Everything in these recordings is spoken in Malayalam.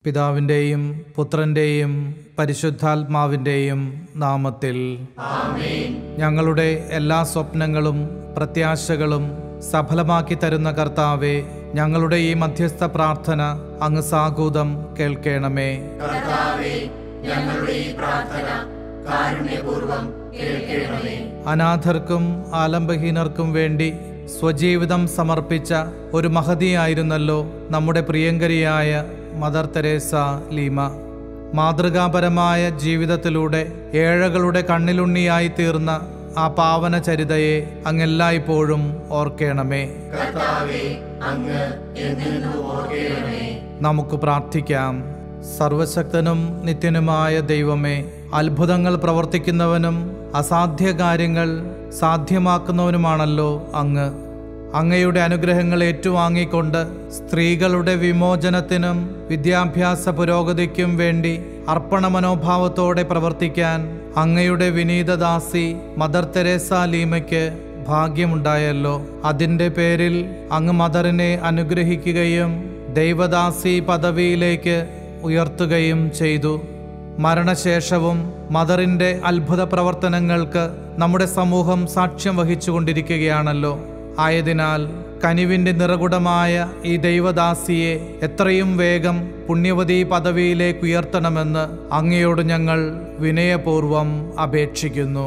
പിതാവിൻ്റെയും പുത്രൻ്റെയും പരിശുദ്ധാത്മാവിൻ്റെയും നാമത്തിൽ ഞങ്ങളുടെ എല്ലാ സ്വപ്നങ്ങളും പ്രത്യാശകളും സഫലമാക്കി തരുന്ന കർത്താവെ ഞങ്ങളുടെ ഈ മധ്യസ്ഥ പ്രാർത്ഥന അങ്ങ് സാഗൂതം കേൾക്കണമേ അനാഥർക്കും ആലംബഹീനർക്കും വേണ്ടി സ്വജീവിതം സമർപ്പിച്ച ഒരു മഹതിയായിരുന്നല്ലോ നമ്മുടെ പ്രിയങ്കരിയായ മദർ തെരേസ ലീമ മാതൃകാപരമായ ജീവിതത്തിലൂടെ ഏഴകളുടെ കണ്ണിലുണ്ണിയായി തീർന്ന ആ പാവന ചരിതയെ അങ്ങെല്ലായ്പ്പോഴും ഓർക്കണമേ നമുക്ക് പ്രാർത്ഥിക്കാം സർവശക്തനും നിത്യനുമായ ദൈവമേ അത്ഭുതങ്ങൾ പ്രവർത്തിക്കുന്നവനും അസാധ്യ കാര്യങ്ങൾ സാധ്യമാക്കുന്നവനുമാണല്ലോ അങ്ങ് അങ്ങയുടെ അനുഗ്രഹങ്ങൾ ഏറ്റുവാങ്ങിക്കൊണ്ട് സ്ത്രീകളുടെ വിമോചനത്തിനും വിദ്യാഭ്യാസ പുരോഗതിക്കും വേണ്ടി അർപ്പണ മനോഭാവത്തോടെ പ്രവർത്തിക്കാൻ അങ്ങയുടെ വിനീതദാസി മദർ തെരേസ ലീമയ്ക്ക് ഭാഗ്യമുണ്ടായല്ലോ അതിൻ്റെ പേരിൽ അങ്ങ് മദറിനെ അനുഗ്രഹിക്കുകയും ദൈവദാസി പദവിയിലേക്ക് ഉയർത്തുകയും ചെയ്തു മരണശേഷവും മദറിൻ്റെ അത്ഭുത പ്രവർത്തനങ്ങൾക്ക് നമ്മുടെ സമൂഹം സാക്ഷ്യം വഹിച്ചുകൊണ്ടിരിക്കുകയാണല്ലോ ആയതിനാൽ കനിവിൻ്റെ നിറകുടമായ ഈ ദൈവദാസിയെ എത്രയും വേഗം പുണ്യവതി പദവിയിലേക്ക് ഉയർത്തണമെന്ന് അങ്ങയോട് ഞങ്ങൾ വിനയപൂർവം അപേക്ഷിക്കുന്നു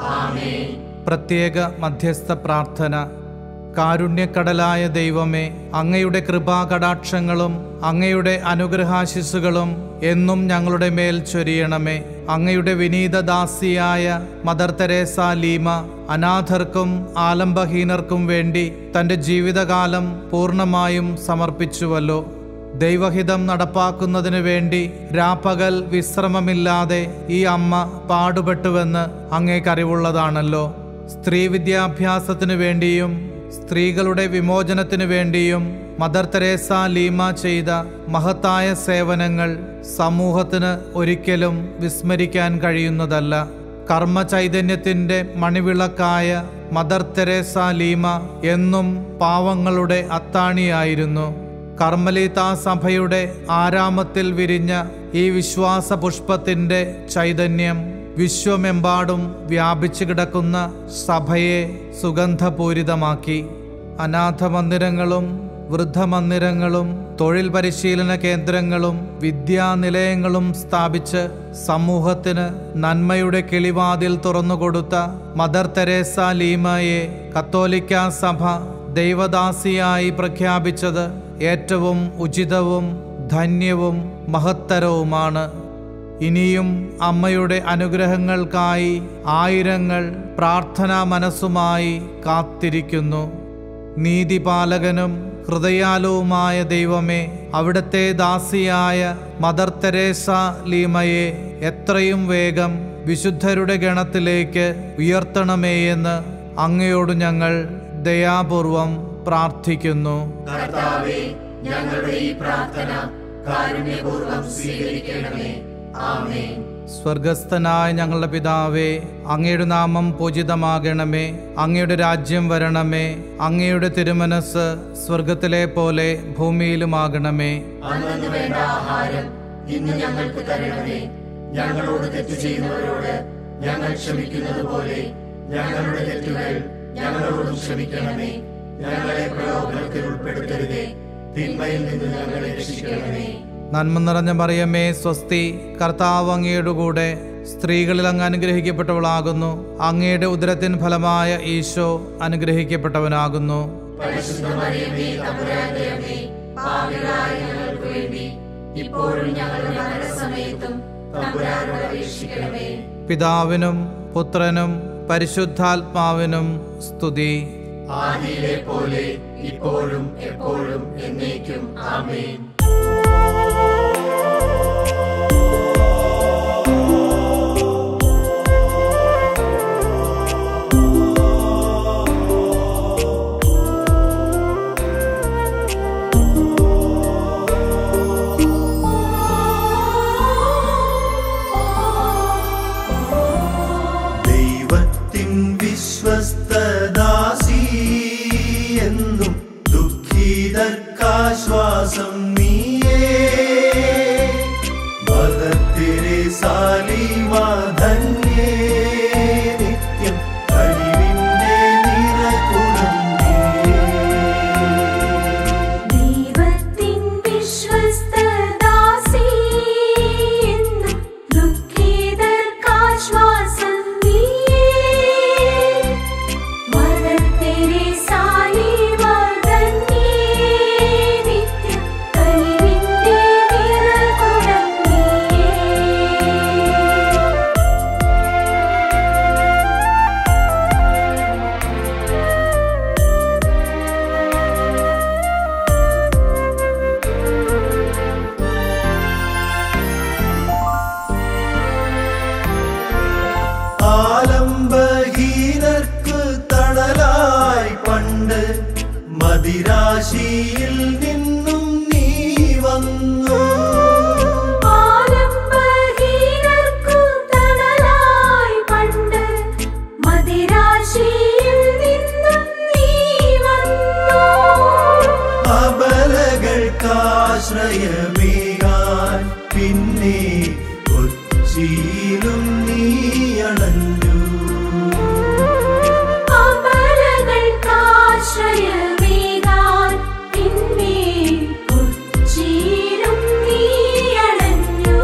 പ്രത്യേക മധ്യസ്ഥ പ്രാർത്ഥന കാരുണ്യക്കടലായ ദൈവമേ അങ്ങയുടെ കൃപാകടാക്ഷങ്ങളും അങ്ങയുടെ അനുഗ്രഹാശിസുകളും എന്നും ഞങ്ങളുടെ മേൽ ചൊരിയണമേ അങ്ങയുടെ വിനീതദാസിയായ മദർ തെരേസ ലീമ അനാഥർക്കും ആലംബഹീനർക്കും വേണ്ടി തൻ്റെ ജീവിതകാലം പൂർണ്ണമായും സമർപ്പിച്ചുവല്ലോ ദൈവഹിതം നടപ്പാക്കുന്നതിനു വേണ്ടി രാപ്പകൽ വിശ്രമമില്ലാതെ ഈ അമ്മ പാടുപെട്ടുവെന്ന് അങ്ങേക്കറിവുള്ളതാണല്ലോ സ്ത്രീ വിദ്യാഭ്യാസത്തിനു വേണ്ടിയും സ്ത്രീകളുടെ വിമോചനത്തിനു വേണ്ടിയും മദർ തെരേസ ലീമ ചെയ്ത മഹത്തായ സേവനങ്ങൾ സമൂഹത്തിന് ഒരിക്കലും വിസ്മരിക്കാൻ കഴിയുന്നതല്ല കർമ്മ ചൈതന്യത്തിൻ്റെ മണിവിളക്കായ മദർ തെരേസ ലീമ എന്നും പാവങ്ങളുടെ അത്താണിയായിരുന്നു കർമ്മലീത സഭയുടെ ആരാമത്തിൽ വിരിഞ്ഞ ഈ വിശ്വാസ പുഷ്പത്തിൻ്റെ ചൈതന്യം വിശ്വമെമ്പാടും വ്യാപിച്ചു കിടക്കുന്ന സഭയെ സുഗന്ധപൂരിതമാക്കി അനാഥ മന്ദിരങ്ങളും വൃദ്ധമന്ദിരങ്ങളും തൊഴിൽ പരിശീലന കേന്ദ്രങ്ങളും വിദ്യാനിലയങ്ങളും സ്ഥാപിച്ച് സമൂഹത്തിന് നന്മയുടെ കിളിവാതിൽ തുറന്നുകൊടുത്ത മദർ തെരേസ ലീമയെ കത്തോലിക്ക സഭ ദൈവദാസിയായി പ്രഖ്യാപിച്ചത് ഏറ്റവും ഉചിതവും ധന്യവും മഹത്തരവുമാണ് ഇനിയും അമ്മയുടെ അനുഗ്രഹങ്ങൾക്കായി ആയിരങ്ങൾ പ്രാർത്ഥനാ മനസ്സുമായി കാത്തിരിക്കുന്നു നീതിപാലകനും ഹൃദയാലുവുമായ ദൈവമേ അവിടുത്തെ ദാസിയായ മദർ തെരേസ ലീമയെ എത്രയും വേഗം വിശുദ്ധരുടെ ഗണത്തിലേക്ക് ഉയർത്തണമേ എന്ന് അങ്ങയോട് ഞങ്ങൾ ദയാപൂർവം പ്രാർത്ഥിക്കുന്നു കർത്താവേ ഞങ്ങളുടെ ഈ പ്രാർത്ഥന കാരുണ്യപൂർവ്വം സ്വീകരിക്കണമേ ആമേൻ സ്വർഗസ്ഥനായ ഞങ്ങളുടെ പിതാവേ അങ്ങയുടെ നാമം പൂജിതമാകണമേ അങ്ങയുടെ രാജ്യം വരണമേ അങ്ങയുടെ തിരുമനസ് സ്വർഗത്തിലെ പോലെ ഭൂമിയിലുമാകണമേ അന്നു വേണ്ട ആഹാരം ഇന്ന് ഞങ്ങൾക്ക് തരണമേ ഞങ്ങളോട് തെറ്റ് ചെയ്യുന്നവരോട് ഞങ്ങൾ ക്ഷമിക്കുന്നത് പോലെ ഞങ്ങളുടെ തെറ്റുകൾ ഞങ്ങളോടും ക്ഷമിക്കണമേ ഞങ്ങളെ പ്രലോഭനത്തിൽ ഉൾപ്പെടുത്തരുതേ തിന്മയിൽ നിന്ന് ഞങ്ങളെ രക്ഷിക്കണമേ നന്മ നിറഞ്ഞ മറിയമേ സ്വസ്തി കർത്താവ് അങ്ങയുടെ കൂടെ സ്ത്രീകളിൽ അങ്ങ് അനുഗ്രഹിക്കപ്പെട്ടവളാകുന്നു അങ്ങയുടെ ഉദരത്തിൻ ഫലമായ ഈശോ അനുഗ്രഹിക്കപ്പെട്ടവനാകുന്നു പരിശുദ്ധ മറിയമേ തമ്പുരാന്റെ അമ്മേ പാപികളായ ഞങ്ങൾക്ക് വേണ്ടി ഇപ്പോഴും ഞങ്ങളുടെ മരണസമയത്തും തമ്പുരാനോട് അപേക്ഷിക്കണമേ പിതാവിനും പുത്രനും പരിശുദ്ധാത്മാവിനും സ്തുതി ആദിയിലെ പോലെ ഇപ്പോഴും എപ്പോഴും എന്നേക്കും ആമേൻ ദൈവത്തിൻ വിശ്വസ്തദാസി എന്നും ദുഃഖിതർക്കാശ്വാസം നീ സാലിമ ധന്യേ നിത്യം കഴിവിന്റെ നിറകുടന്നേ ദൈവത്തിൻ വിശ്വസ്തദാസി എന്നും ദുഃഖിതർക്കാശ്വാസം നീയേ. മദർതെരേ സാലിവതന്നേ നിത്യം കനിവിന്റെ നിറകുടം നീയേ. ആലംബഹീനർക്ക് തണലായി പണ്ട് മദിരാശിയിൽ നിന്നും നീ വന്നു ആലംബഹീനർക്കു തണലായി പണ്ട് മദിരാശിയിൽ നിന്നും നീ വന്നു. അബലകൾക്കാശ്രയമേകാൻ പിന്നെ കൊച്ചിയിലും നീ അണഞ്ഞു അമരകൾക്കാശ്രയമേകാൻ പിന്നെ കൊച്ചിയിലും നീ അണഞ്ഞു.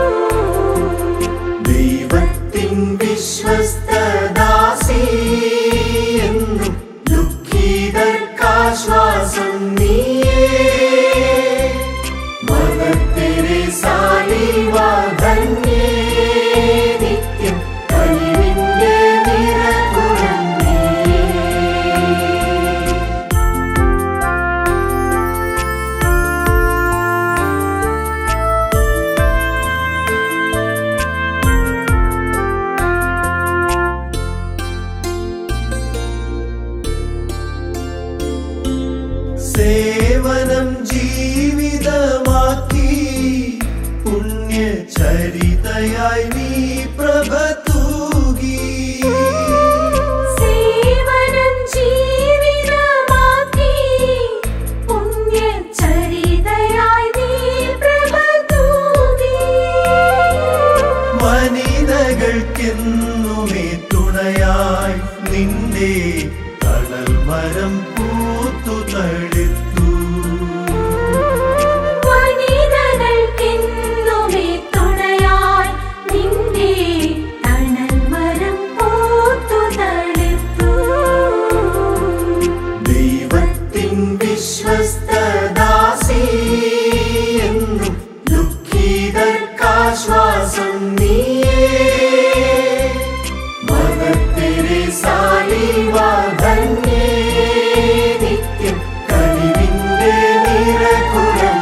ദൈവത്തിൻ വിശ്വസ്തദാസി എന്നും ദുഃഖിതർക്കാശ്വാസം നീയേ മദത്തിരെ സാലിവ ധന്യേ നിത്യം കഴിവിന്റെ നിറകുടം നീയേ സേവനം ജീവിതമാക്കി പുണ്യചരിതയായി നീ പ്രഭ തൂകി സേവനം ജീവിതമാക്കി പുണ്യചരിതയായി നീ പ്രഭ തൂകി. വനിതകൾക്കെന്നുമേ തുണയായി നിന്റെ തണൽ മരം പൂത്തു തടുത്തു വനിതകൾക്കെന്നുമേ തുണയായി നിന്റെ തണൽ മരം പൂത്തു തളിർത്തു. ദൈവത്തിൻ വിശ്വസ്തദാസി എന്നും ദുഃഖിതർക്കാശ്വാസം നീയേ മദത്തിരെ സാലിവ ധന്യേ നിത്യം കഴിവിന്റെ നിറകുടം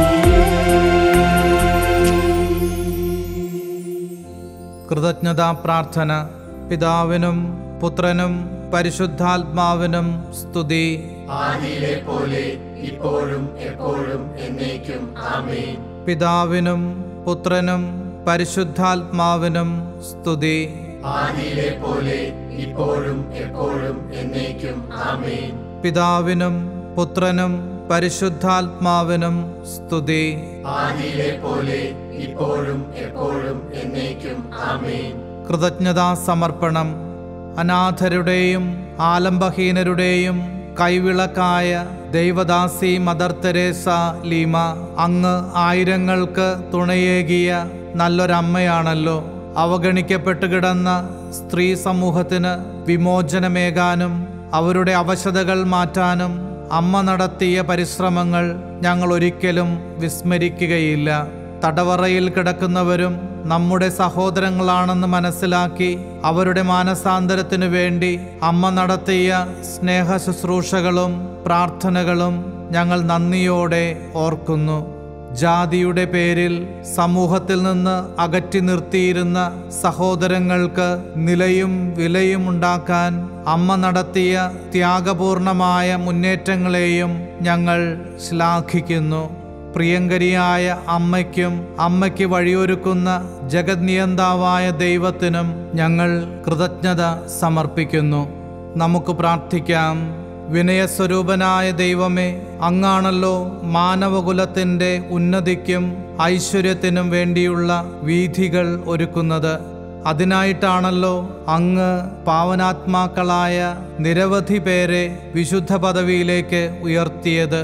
കൃതജ്ഞതാ പ്രാർത്ഥന പിതാവിനും പുത്രനും പരിശുദ്ധാത്മാവിനും സ്തുതി ആദിയിലെ പോലെ ഇപ്പോഴും എപ്പോഴും എന്നേക്കും ആമേൻ പിതാവിനും പുത്രനും പരിശുദ്ധാത്മാവിനും സ്തുതി ആദിയിലെ പോലെ ഇപ്പോഴും എപ്പോഴും എന്നേക്കും ആമേൻ പിതാവിനും പുത്രനും പരിശുദ്ധാത്മാവിനും സ്തുതി ആദിയിലെ പോലെ ഇപ്പോഴും എപ്പോഴും എന്നേക്കും ആമേൻ കൃതജ്ഞതാ സമർപ്പണം അനാഥരുടെയും ആലംബഹീനരുടെയും കൈവിളക്കായ ദൈവദാസി മദർ തെരേസ ലീമ അങ്ങ് ആയിരങ്ങൾക്ക് തുണയേകിയ നല്ലൊരമ്മയാണല്ലോ അവഗണിക്കപ്പെട്ടു കിടന്ന സ്ത്രീ സമൂഹത്തിന് വിമോചനമേകാനും അവരുടെ അവശതകൾ മാറ്റാനും അമ്മ നടത്തിയ പരിശ്രമങ്ങൾ ഞങ്ങൾ ഒരിക്കലും വിസ്മരിക്കുകയില്ല തടവറയിൽ കിടക്കുന്നവരും നമ്മുടെ സഹോദരങ്ങളാണെന്ന് മനസ്സിലാക്കി അവരുടെ മാനസാന്തരത്തിനു വേണ്ടി അമ്മ നടത്തിയ സ്നേഹ ശുശ്രൂഷകളും പ്രാർത്ഥനകളും ഞങ്ങൾ നന്ദിയോടെ ഓർക്കുന്നു ജാതിയുടെ പേരിൽ സമൂഹത്തിൽ നിന്ന് അകറ്റി നിർത്തിയിരുന്ന സഹോദരങ്ങൾക്ക് നിലയും വിലയും ഉണ്ടാക്കാൻ അമ്മ നടത്തിയ ത്യാഗപൂർണമായ മുന്നേറ്റങ്ങളെയും ഞങ്ങൾ ശ്ലാഘിക്കുന്നു പ്രിയങ്കരിയായ അമ്മയ്ക്കും അമ്മയ്ക്ക് വഴിയൊരുക്കുന്ന ജഗന്നിയന്താവായ ദൈവത്തിനും ഞങ്ങൾ കൃതജ്ഞത സമർപ്പിക്കുന്നു നമുക്ക് പ്രാർത്ഥിക്കാം വിനയസ്വരൂപനായ ദൈവമേ അങ്ങാണല്ലോ മാനവകുലത്തിൻ്റെ ഉന്നതിക്കും ഐശ്വര്യത്തിനും വേണ്ടിയുള്ള വീഥികൾ ഒരുക്കുന്നത് അതിനായിട്ടാണല്ലോ അങ്ങ് പാവനാത്മാക്കളായ നിരവധി പേരെ വിശുദ്ധ പദവിയിലേക്ക് ഉയർത്തിയത്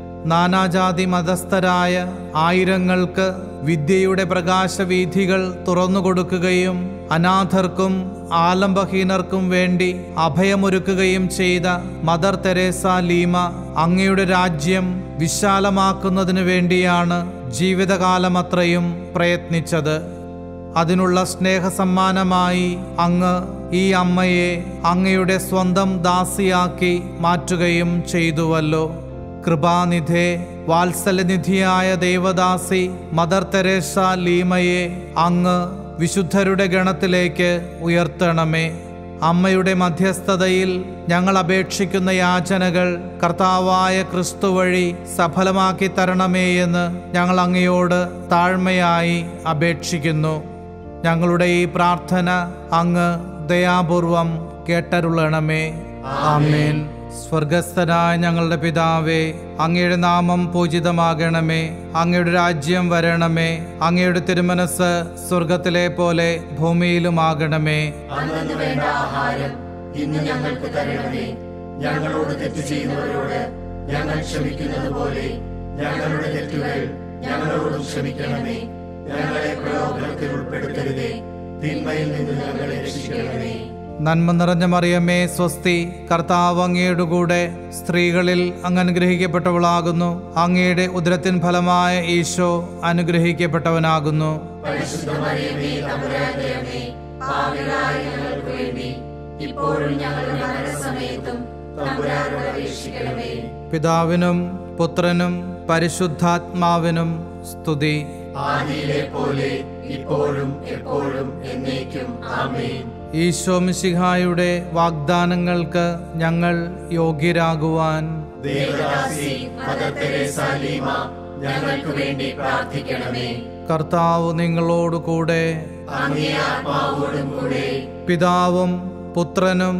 നാനാജാതി മതസ്ഥരായ ആയിരങ്ങൾക്ക് വിദ്യയുടെ പ്രകാശവീഥികൾ തുറന്നുകൊടുക്കുകയും അനാഥർക്കും ആലംബഹീനർക്കും വേണ്ടി അഭയമൊരുക്കുകയും ചെയ്ത മദർ തെരേസ ലീമ അങ്ങയുടെ രാജ്യം വിശാലമാക്കുന്നതിനു വേണ്ടിയാണ് ജീവിതകാലമത്രയും പ്രയത്നിച്ചത് അതിനുള്ള സ്നേഹസമ്മാനമായി അങ്ങ് ഈ അമ്മയെ അങ്ങയുടെ സ്വന്തം ദാസിയാക്കി മാറ്റുകയും ചെയ്തുവല്ലോ കൃപാനിധേ വാത്സല്യനിധിയായ ദേവദാസി മദർ തെരേസ ലീമയെ അങ്ങ് വിശുദ്ധരുടെ ഗണത്തിലേക്ക് ഉയർത്തണമേ അമ്മയുടെ മധ്യസ്ഥതയിൽ ഞങ്ങൾ അപേക്ഷിക്കുന്ന യാചനകൾ കർത്താവായ ക്രിസ്തു വഴി സഫലമാക്കി തരണമേ എന്ന് ഞങ്ങൾ അങ്ങയോട് താഴ്മയായി അപേക്ഷിക്കുന്നു ഞങ്ങളുടെ ഈ പ്രാർത്ഥന അങ്ങ് ദയാപൂർവം കേട്ടരുളണമേ ആമേൻ സ്വർഗസ്ഥനായ ഞങ്ങളുടെ പിതാവേ അങ്ങയുടെ നാമം പൂജിതമാകണമേ അങ്ങയുടെ രാജ്യം വരണമേ അങ്ങയുടെ തിരുമനസ് സ്വർഗത്തിലെ പോലെ ഭൂമിയിലുമാകണമേ അന്നു വേണ്ട ആഹാരം ഇന്ന് ഞങ്ങൾക്ക് തരണമേ ഞങ്ങളോട് തെറ്റ് ചെയ്യുന്നവരോട് ഞങ്ങൾ ക്ഷമിക്കുന്നത് പോലെ ഞങ്ങളുടെ തെറ്റുകൾ ഞങ്ങളോടും ക്ഷമിക്കണമേ ഞങ്ങളെ പ്രലോഭനത്തിൽ ഉൾപ്പെടുത്തരുതേ തിന്മയിൽ നിന്ന് ഞങ്ങളെ രക്ഷിക്കണമേ നന്മ നിറഞ്ഞ മറിയമ്മേ സ്വസ്തി കർത്താവ് അങ്ങയുടെ കൂടെ സ്ത്രീകളിൽ അങ്ങ് അനുഗ്രഹിക്കപ്പെട്ടവളാകുന്നു അങ്ങയുടെ ഉദരത്തിൻ ഫലമായ ഈശോ അനുഗ്രഹിക്കപ്പെട്ടവനാകുന്നു പരിശുദ്ധമറിയമേ തമ്പുരാന്റെ അമ്മേ പാപികളായ ഞങ്ങൾക്ക് വേണ്ടി ഇപ്പോഴും ഞങ്ങളുടെ മരണസമയത്തും തമ്പുരാനോട് അപേക്ഷിക്കണമേ പിതാവിനും പുത്രനും പരിശുദ്ധാത്മാവിനും സ്തുതി ആദിയിലെ പോലെ ഇപ്പോഴും എപ്പോഴും എന്നേക്കും ആമേൻ ഈശോ മിശിഹായുടെ വാഗ്ദാനങ്ങൾക്ക് ഞങ്ങൾ യോഗ്യരാകുവാൻ ദേവദാസി മദർ തെരേസ ലീമ ഞങ്ങൾക്ക് വേണ്ടി പ്രാർത്ഥിക്കണമേ കർത്താവ് നിങ്ങളോട് കൂടെ അങ്ങേ ആത്മാവോടും കൂടെ പിതാവും പുത്രനും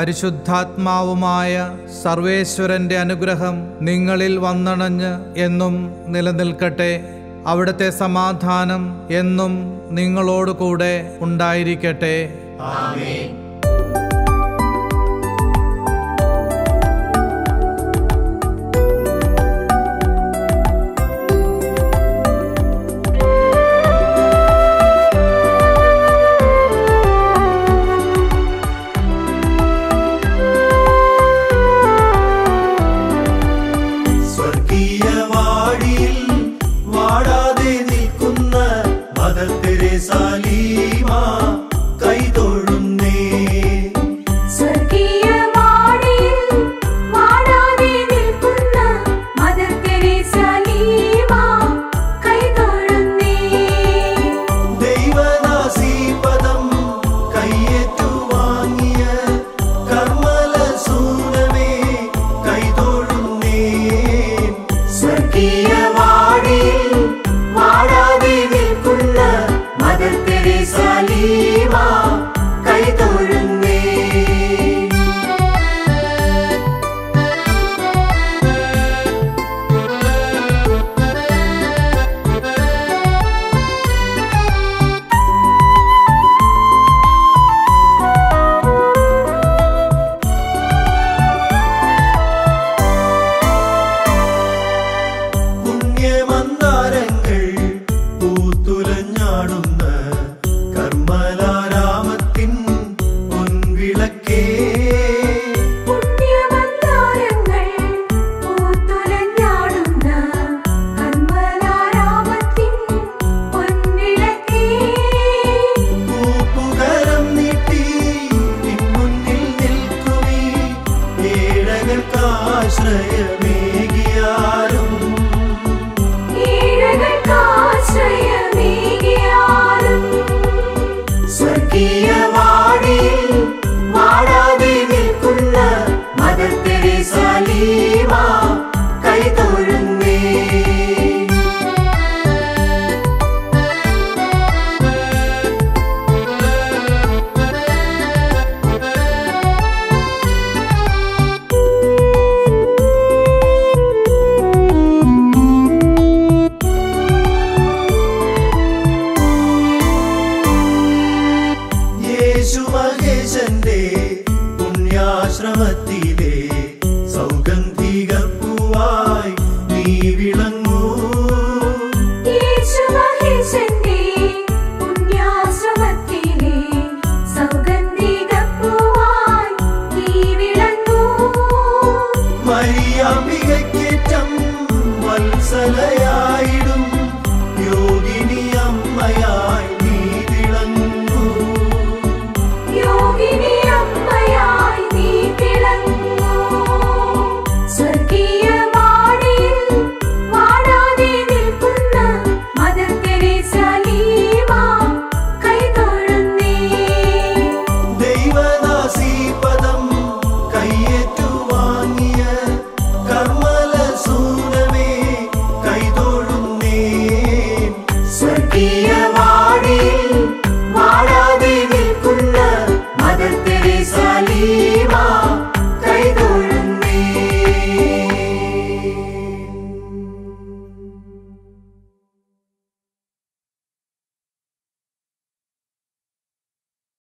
പരിശുദ്ധാത്മാവുമായ സർവേശ്വരന്റെ അനുഗ്രഹം നിങ്ങളിൽ വന്നണഞ്ഞ് എന്നും നിലനിൽക്കട്ടെ അവിടുത്തെ സമാധാനം എന്നും നിങ്ങളോട് കൂടെ ഉണ്ടായിരിക്കട്ടെ ആമേൻ സ്വർഗീയ വാടിയിൽ വാടാതെ നിൽക്കുന്ന മദർ തെരേസ ലീമ കൈതൊഴുന്നേ സ്വർഗീയ വാടിയിൽ വാടാതെ നിൽക്കുന്ന മദർ തെരേസ ലീമ കൈതൊഴുന്നേ ദൈവദാസി പദം കയ്യേറ്റു വാങ്ങിയ കർമ്മല സൂനമേ കൈതൊഴുന്നേ സ്വർഗീയ വാടിയിൽ വാടാതെ നിൽക്കുന്ന മദർ തെരേസ ലീമ കൈതൊഴുന്നേ പുണ്യമന്ദാരങ്ങൾ പൂത്തുലഞ്ഞാടുന്ന കർമ്മല യേശു